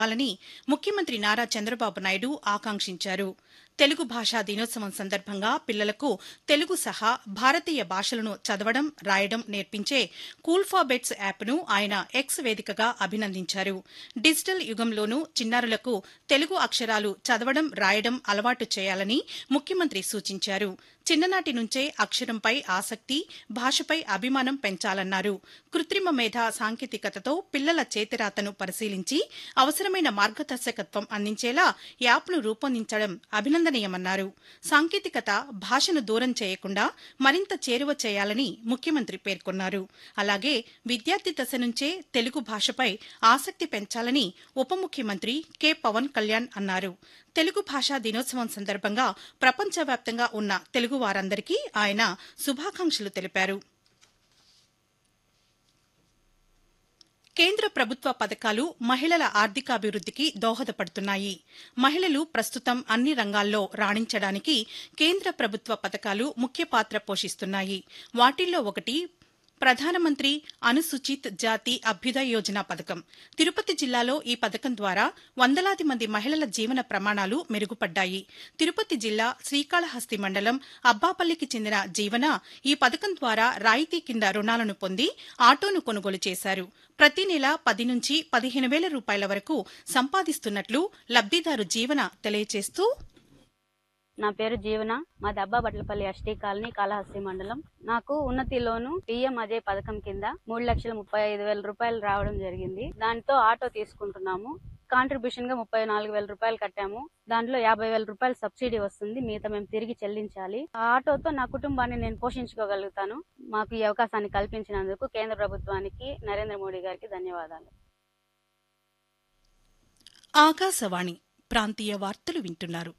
చేయాలని ముఖ్యమంత్రి నారా చంద్రబాబు నాయుడు ఆకాంక్షించారు తెలుగు భాషా దినోత్సవం సందర్భంగా పిల్లలకు తెలుగు సహా భారతీయ భాషలను చదవడం రాయడం నేర్పించే కూల్ఫాబెట్స్ యాప్ను ఆయన ఎక్స్ వేదికగా అభినందించారు డిజిటల్ యుగంలోనూ చిన్నారులకు తెలుగు అక్షరాలు చదవడం రాయడం అలవాటు చేయాలని ముఖ్యమంత్రి సూచించారు చిన్ననాటి నుంచే అక్షరంపై ఆసక్తి భాషపై అభిమానం పెంచాలన్నారు కృత్రిమ మేధ సాంకేతికతతో పిల్లల చేతిరాతను పరిశీలించి అవసరమైన మార్గదర్శకత్వం అందించేలా యాప్ను రూపొందించడం అభినందనీయమన్నారు సాంకేతికత భాషను దూరం చేయకుండా మరింత చేరువ చేయాలని ముఖ్యమంత్రి పేర్కొన్నారు అలాగే విద్యార్థి దశ నుంచే తెలుగు భాషపై ఆసక్తి పెంచాలని ఉప ముఖ్యమంత్రి కె పవన్ కళ్యాణ్ అన్నారు తెలుగు భాషా దినోత్సవం సందర్భంగా ప్రపంచవ్యాప్తంగా ఉన్న తెలుగు వారందరికీ ఆయన శుభాకాంక్షలు తెలిపారు కేంద్ర ప్రభుత్వ పథకాలు మహిళల ఆర్థికాభివృద్ధికి దోహదపడుతున్నాయి మహిళలు ప్రస్తుతం అన్ని రంగాల్లో రాణించడానికి కేంద్ర ప్రభుత్వ పథకాలు ముఖ్య పాత్ర పోషిస్తున్నాయి వాటిల్లో ఒకటి ప్రధానమంత్రి అనుసూచిత్ జాతి అభ్యుదయ యోజన పథకం తిరుపతి జిల్లాలో ఈ పథకం ద్వారా వందలాది మంది మహిళల జీవన ప్రమాణాలు మెరుగుపడ్డాయి తిరుపతి జిల్లా శ్రీకాళహస్తి మండలం అబ్బాపల్లికి చెందిన జీవన ఈ పథకం ద్వారా రాయితీ కింద రుణాలను పొంది ఆటోను కొనుగోలు చేశారు ప్రతి నెల పది నుంచి పదిహేను వేల రూపాయల వరకు సంపాదిస్తున్నట్లు లబ్దిదారు జీవన తెలియజేస్తూ నా పేరు జీవన మాది అబ్బాబట్లపల్లి ఎస్టీ కాలనీ కాళహస్తి మండలం నాకు ఉన్నతి లోను పిఎం అజయ్ పథకం కింద మూడు లక్షల ముప్పై ఐదు వేల రూపాయలు రావడం జరిగింది దాంతో ఆటో తీసుకుంటున్నాము కాంట్రిబ్యూషన్ గా ముప్పై నాలుగు వేల రూపాయలు కట్టాము దాంట్లో యాభై వేల రూపాయలు సబ్సిడీ వస్తుంది మిగతా మేము తిరిగి చెల్లించాలి ఆ ఆటోతో నా కుటుంబాన్ని నేను పోషించుకోగలుగుతాను మాకు ఈ అవకాశాన్ని కల్పించినందుకు కేంద్ర ప్రభుత్వానికి నరేంద్ర మోడీ గారికి ధన్యవాదాలు ఆకాశవాణి ప్రాంతీయ వార్తలు వింటున్నారు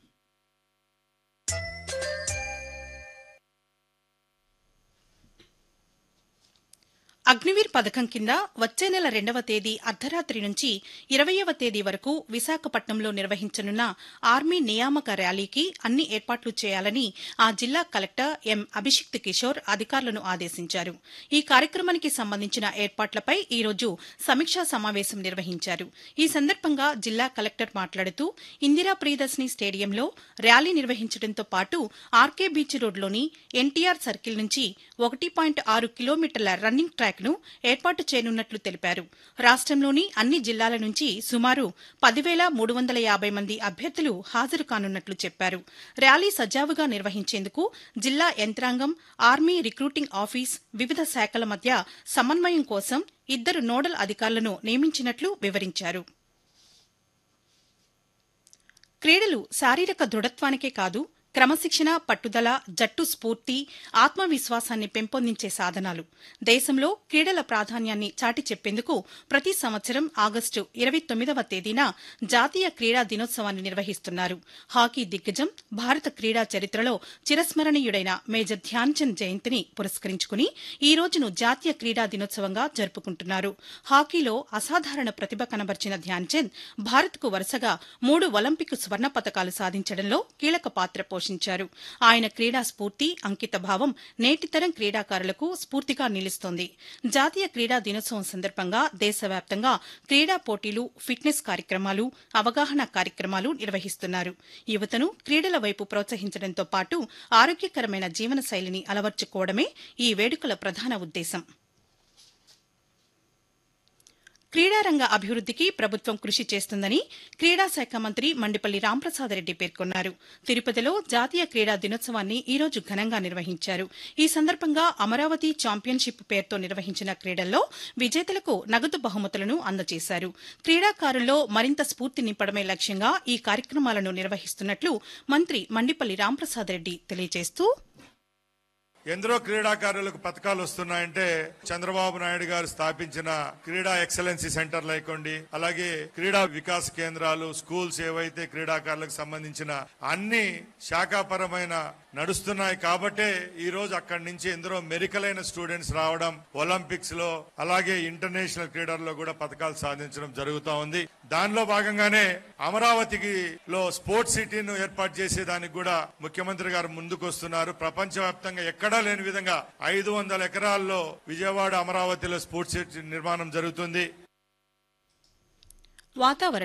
అగ్నివీర్ పథకం కింద వచ్చే నెల రెండవ తేదీ అర్ధరాత్రి నుంచి ఇరవయవ తేదీ వరకు విశాఖపట్నంలో నిర్వహించనున్న ఆర్మీ నియామక ర్యాలీకి అన్ని ఏర్పాట్లు చేయాలని ఆ జిల్లా కలెక్టర్ ఎం అభిషిక్త్ కిషోర్ అధికారులను ఆదేశించారు ఈ కార్యక్రమానికి సంబంధించిన ఏర్పాట్లపై ఈ రోజు సమీక్షా సమావేశం నిర్వహించారు ఈ సందర్భంగా జిల్లా కలెక్టర్ మాట్లాడుతూ ఇందిరా ప్రియదర్శిని స్టేడియంలో ర్యాలీ నిర్వహించడంతో పాటు ఆర్కే బీచ్ రోడ్లోని ఎన్టీఆర్ సర్కిల్ నుంచి ఒకటి పాయింట్ ఆరు కిలోమీటర్ల రన్నింగ్ ట్రాక్ ను ఏర్పాటు చేయనున్నట్లు తెలిపారు రాష్ట్రంలోని అన్ని జిల్లాల నుంచి సుమారు పదివేల మూడు వందల యాభై మంది అభ్యర్థులు హాజరు కానున్నట్లు చెప్పారు ర్యాలీ సజావుగా నిర్వహించేందుకు జిల్లా యంత్రాంగం ఆర్మీ రిక్రూటింగ్ ఆఫీస్ వివిధ శాఖల మధ్య సమన్వయం కోసం ఇద్దరు నోడల్ అధికారులను నియమించినట్లు వివరించారు క్రీడలు శారీరక దృఢత్వానికే కాదు క్రమశిక్షణ పట్టుదల జట్టు స్ఫూర్తి ఆత్మవిశ్వాసాన్ని పెంపొందించే సాధనాలు దేశంలో క్రీడల ప్రాధాన్యాన్ని చాటి చెప్పేందుకు ప్రతి సంవత్సరం ఆగస్టు ఇరవై తొమ్మిదవ తేదీన జాతీయ క్రీడా దినోత్సవాన్ని నిర్వహిస్తున్నారు హాకీ దిగ్గజం భారత క్రీడా చరిత్రలో చిరస్మరణీయుడైన మేజర్ ధ్యాన్చంద్ జయంతిని పురస్కరించుకుని ఈ రోజును జాతీయ క్రీడా దినోత్సవంగా జరుపుకుంటున్నారు హాకీలో అసాధారణ ప్రతిభ కనబర్చిన ధ్యాన్చంద్ భారత్కు వరుసగా మూడు ఒలింపిక్ స్వర్ణ పతకాలు సాధించడంలో కీలక పాత్ర పోషించారు ఆయన క్రీడా స్ఫూర్తి అంకిత భావం నేటితరం క్రీడాకారులకు స్ఫూర్తిగా నిలుస్తోంది జాతీయ క్రీడా దినోత్సవం సందర్భంగా దేశవ్యాప్తంగా క్రీడా పోటీలు ఫిట్నెస్ కార్యక్రమాలు అవగాహన కార్యక్రమాలు నిర్వహిస్తున్నారు యువతను క్రీడల వైపు ప్రోత్సహించడంతో పాటు ఆరోగ్యకరమైన జీవన శైలిని అలవర్చుకోవడమే ఈ వేడుకల ప్రధాన ఉద్దేశం క్రీడారంగ అభివృద్దికి ప్రభుత్వం కృషి చేస్తుందని క్రీడా శాఖ మంత్రి మండిపల్లి రాంప్రసాద్ రెడ్డి పేర్కొన్నారు తిరుపతిలో జాతీయ క్రీడా దినోత్సవాన్ని ఈ రోజు ఘనంగా నిర్వహించారు ఈ సందర్భంగా అమరావతి ఛాంపియన్షిప్ పేరుతో నిర్వహించిన క్రీడల్లో విజేతలకు నగదు బహుమతులను అందజేశారు క్రీడాకారుల్లో మరింత స్ఫూర్తి నింపడమే లక్ష్యంగా ఈ కార్యక్రమాలను నిర్వహిస్తున్నట్లు మంత్రి మండిపల్లి రాంప్రసాద్ రెడ్డి తెలియజేస్తూ ఎందరో క్రీడాకారులకు పథకాలు వస్తున్నాయంటే చంద్రబాబు నాయుడు గారు స్థాపించిన క్రీడా ఎక్సలెన్సీ సెంటర్లు అయికోండి అలాగే క్రీడా వికాస్ కేంద్రాలు స్కూల్స్ ఏవైతే క్రీడాకారులకు సంబంధించిన అన్ని శాఖాపరమైన నడుస్తున్నాయి కాబట్టే ఈ రోజు అక్కడి నుంచి ఎందరో మెరికలైన స్టూడెంట్స్ రావడం ఒలింపిక్స్ లో అలాగే ఇంటర్నేషనల్ క్రీడల్లో కూడా పథకాలు సాధించడం జరుగుతా ఉంది దానిలో భాగంగానే అమరావతికి లో స్పోర్ట్స్ సిటీను ఏర్పాటు చేసేదానికి కూడా ముఖ్యమంత్రి గారు ముందుకు వస్తున్నారు ప్రపంచవ్యాప్తంగా ఎక్కడా లేని విధంగా ఐదు వందల ఎకరాల్లో విజయవాడ అమరావతిలో స్పోర్ట్స్ సిటీ నిర్మాణం జరుగుతుంది వాతావరణ